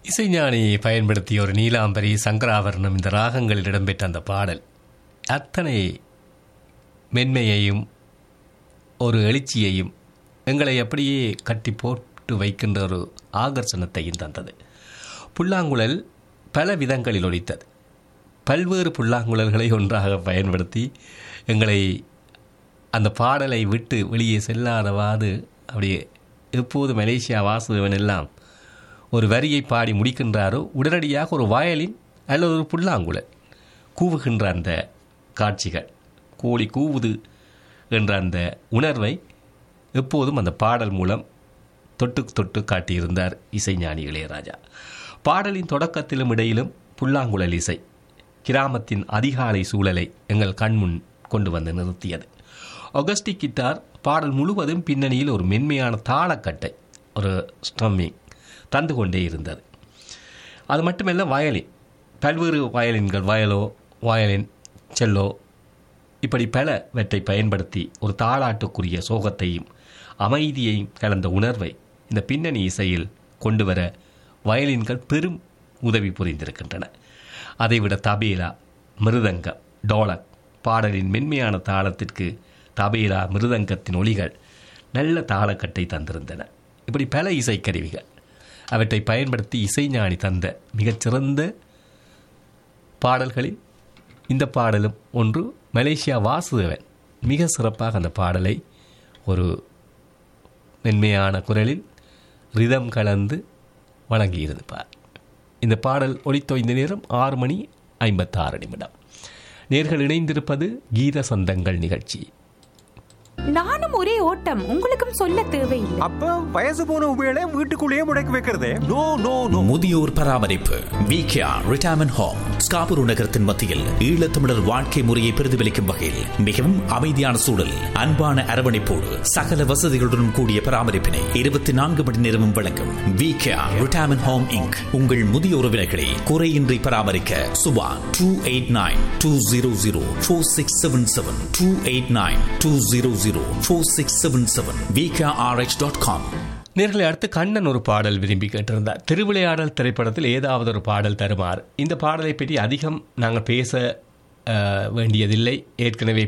இசைஞானி பயன்படுத்திய ஒரு நீலாம்பரி சங்கராபரணம் இந்த ராகங்களில் இடம்பெற்ற அந்த பாடல் அத்தனை மென்மையையும் ஒரு எழுச்சியையும் எங்களை அப்படியே கட்டி போட்டு வைக்கின்ற ஒரு ஆகர்ஷணத்தையும் தந்தது புல்லாங்குழல் பல விதங்களில் ஒலித்தது பல்வேறு புல்லாங்குழல்களை ஒன்றாக பயன்படுத்தி எங்களை அந்த பாடலை விட்டு வெளியே செல்லாதவாது அப்படியே எப்போது மலேசியா வாசுதேவன் எல்லாம் ஒரு வரியை பாடி முடிக்கின்றாரோ உடனடியாக ஒரு வயலின் அல்லது ஒரு புல்லாங்குழல் கூவுகின்ற அந்த காட்சிகள் கோழி கூவுது என்ற அந்த உணர்வை எப்போதும் அந்த பாடல் மூலம் தொட்டு தொட்டு காட்டியிருந்தார் இசைஞானி இளையராஜா பாடலின் தொடக்கத்திலும் இடையிலும் புல்லாங்குழல் இசை கிராமத்தின் அதிகாலை சூழலை எங்கள் கண்முன் கொண்டு வந்து நிறுத்தியது ஒகஸ்டிக் கிட்டார் பாடல் முழுவதும் பின்னணியில் ஒரு மென்மையான தாளக்கட்டை ஒரு ஸ்ட்ரம்மிங் தந்து கொண்டே இருந்தது அது மட்டுமல்ல வயலின் பல்வேறு வயலின்கள் வயலோ வயலின் செல்லோ இப்படி பலவற்றை பயன்படுத்தி ஒரு தாளாட்டுக்குரிய சோகத்தையும் அமைதியையும் கலந்த உணர்வை இந்த பின்னணி இசையில் கொண்டு வர வயலின்கள் பெரும் உதவி புரிந்திருக்கின்றன அதைவிட தபேலா மிருதங்கம் டோலக் பாடலின் மென்மையான தாளத்திற்கு தபேலா மிருதங்கத்தின் ஒலிகள் நல்ல தாளக்கட்டை தந்திருந்தன இப்படி பல இசைக்கருவிகள் அவற்றை பயன்படுத்தி இசைஞானி தந்த மிகச்சிறந்த பாடல்களில் இந்த பாடலும் ஒன்று மலேசியா வாசுதேவன் மிக சிறப்பாக அந்த பாடலை ஒரு மென்மையான குரலில் ரிதம் கலந்து வழங்கியிருப்பார் இந்த பாடல் ஒலித்தோய்ந்த நேரம் ஆறு மணி ஐம்பத்தாறு நிமிடம் நேர்கள் இணைந்திருப்பது கீத சொந்தங்கள் நிகழ்ச்சி நானும் ஒரே ஓட்டம் உங்களுக்கும் சொல்ல தேவையில்லை அப்ப வயசு போன உபயோக வீட்டுக்குள்ளேயே முடக்கி வைக்கிறதே நோ நோ நோ முதியோர் பராமரிப்பு விகேஆர் ரிட்டையர்மெண்ட் ஹோம் ஸ்காபுரு நகரத்தின் மத்தியில் ஈழத்தமிழர் வாழ்க்கை முறையை பிரதிபலிக்கும் வகையில் மிகவும் அமைதியான சூழல் அன்பான அரவணைப்போடு சகல வசதிகளுடன் கூடிய பராமரிப்பினை இருபத்தி நான்கு மணி நேரமும் வழங்கும் விகேஆர் ரிட்டையர்மெண்ட் ஹோம் இங்க் உங்கள் முதிய உறவினர்களை குறையின்றி பராமரிக்க Subha two eight nine two zero zero four six seven seven two eight nine two zero zero four six seven seven V K R H dot com நேர்களை அடுத்து கண்ணன் ஒரு பாடல் விரும்பி கேட்டிருந்தார் திருவிளையாடல் திரைப்படத்தில் ஏதாவது ஒரு பாடல் தருமாறு இந்த பாடலை பற்றி அதிகம் நாங்கள் பேச அஹ், வேண்டியதில்லை ஏற்கனவே